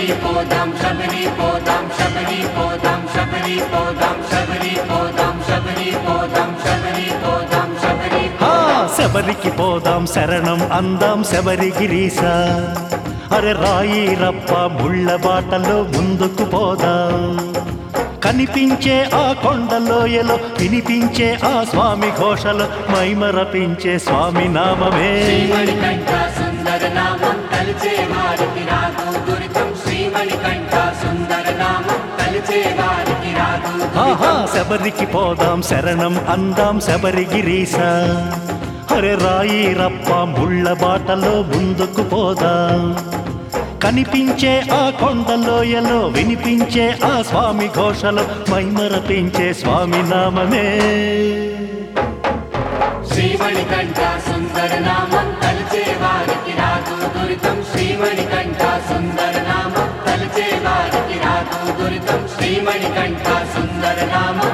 పోదాం శబరి పోదాం శబరి పోదాం శబరి పోదాం శబరి పోదాం శబరి పోదాం శబరి పోదాం శబరి ఆ, శబరికి పోదాం శరణం అందాం శబరి గిరీశ అరే రాయి రప్ప ముళ్ళ బాటలో ముందుకు పోదాం కనిపించే ఆ కొండలోయలో వినిపించే ఆ స్వామి ఘోషలో మైమరపించే స్వామి నామమే శ్రీమణికంఠ సుందర నామం తలిచే వారికి రాదు దురితం శ్రీమణికంఠ సుందర నామం తలిచే వారికి రాదు ఆహా శబరికి పోదాం శరణం అందాం శబరి గిరీశ హరే రాయి రప్ప ముళ్ళ బాటలో ముందుకు పోదాం కనిపించే ఆ కొండలోయలో వినిపించే ఆ స్వామి ఘోషలో మైమరపించే స్వామి నామమే శ్రీమణికంఠ సుందర నామం తలిచే వారికి రాదు దురితం శ్రీమణికంఠ సుందర నామం తలిచే వారికి రాదు దురితం శ్రీమణికంఠ సుందర నామం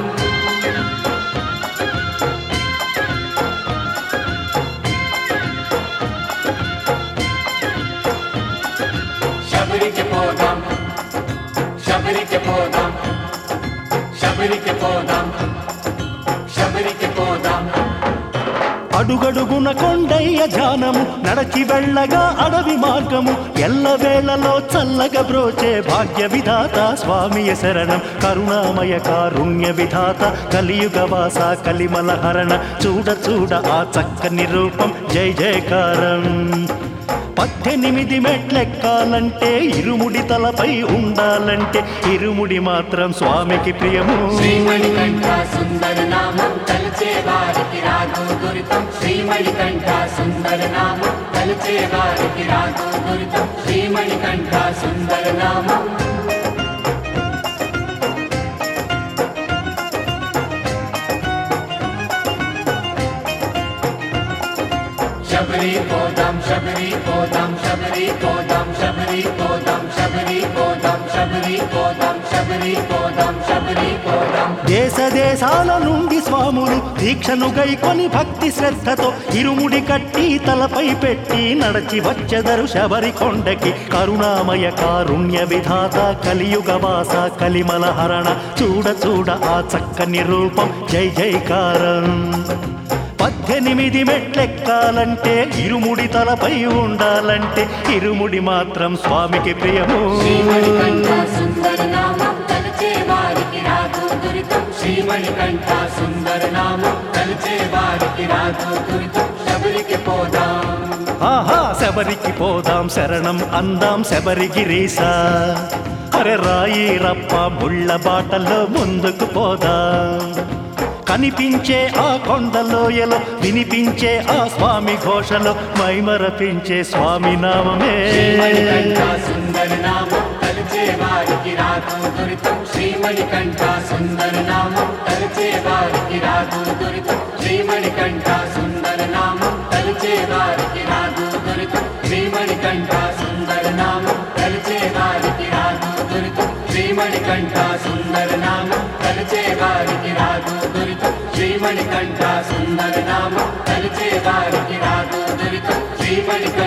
శబరికి పోదాం శబరికి పోదాం శబరికి పోదాం శబరికి పోదాం అడుగడుగున కొండయ్య ధ్యానము నడచి వెళ్ళగా అడవి మార్గము ఎల్లవేళలో చల్లగా బ్రోచే భాగ్య విధాత స్వామియ శరణం కరుణామయ కారుణ్య విధాత కలియుగ వాస కలిమల హరణ చూడ చూడ ఆ చక్కని రూపం జై జయకారం పద్దెనిమిది మెట్లెక్కాలంటే ఇరుముడి తలపై ఉండాలంటే ఇరుముడి మాత్రం స్వామికి ప్రియము శ్రీమణికంఠ సుందర నామం తలచే వారికి రాదు దురితం శ్రీమణికంఠ సుందర నామం తలచే వారికి రాదు దురితం శ్రీమణికంఠ సుందర నామం శబరి పోదాం శబరి పోదాం శబరి పోదాం శబరి పోదాం శబరి పోదాం శబరి పోదాం శబరి పోదాం శబరి పోదాం దేశ దేశాల నుండి స్వాములు దీక్షను గైకొని భక్తి శ్రద్ధతో ఇరుముడి కట్టి తలపై పెట్టి నడచి వచ్చెదరు శబరి కొండకి కరుణామయ కారుణ్య విధాత కలియుగ వాస కలిమల హరణ చూడ చూడ ఆ చక్కని రూపం జై జైకారం పద్దెనిమిది మెట్లెక్కాలంటే ఇరుముడి తలపై ఉండాలంటే ఇరుముడి మాత్రం స్వామికి ప్రియము శ్రీమణికంఠ సుందర నామం తలచే వారికి రాదు దురితం శ్రీమణికంఠ సుందర నామం తలచే వారికి రాదు దురితం శబరికి పోదాం ఆహా శబరికి పోదాం శరణం అందాం శబరి గిరీశ అరే రాయి రప్ప ముళ్ళ బాటలో ముందుకు పోదాం కనిపించే ఆ కొండలోయలో వినిపించే ఆ స్వామి ఘోషలో మైమరపించే స్వామి నామమే శ్రీమణికంఠ సుందర నామం తలచే వారికి రాదు దురితం శ్రీమణికంఠ సుందర నామం తలచే వారికి రాదు దురితం శ్రీమణికంఠ సుందర నామం తలచే వారికి రాదు దురితం శ్రీమణికంఠ సుందర నామం తలచే వారికి రాదు దురితం శ్రీమణికంఠ సుందర నామం తలచే వారికి రాదు దురితం శ్రీమణికంఠ సుందర నామం తలచే వారికి రాదు దురితం శ్రీమణికంఠ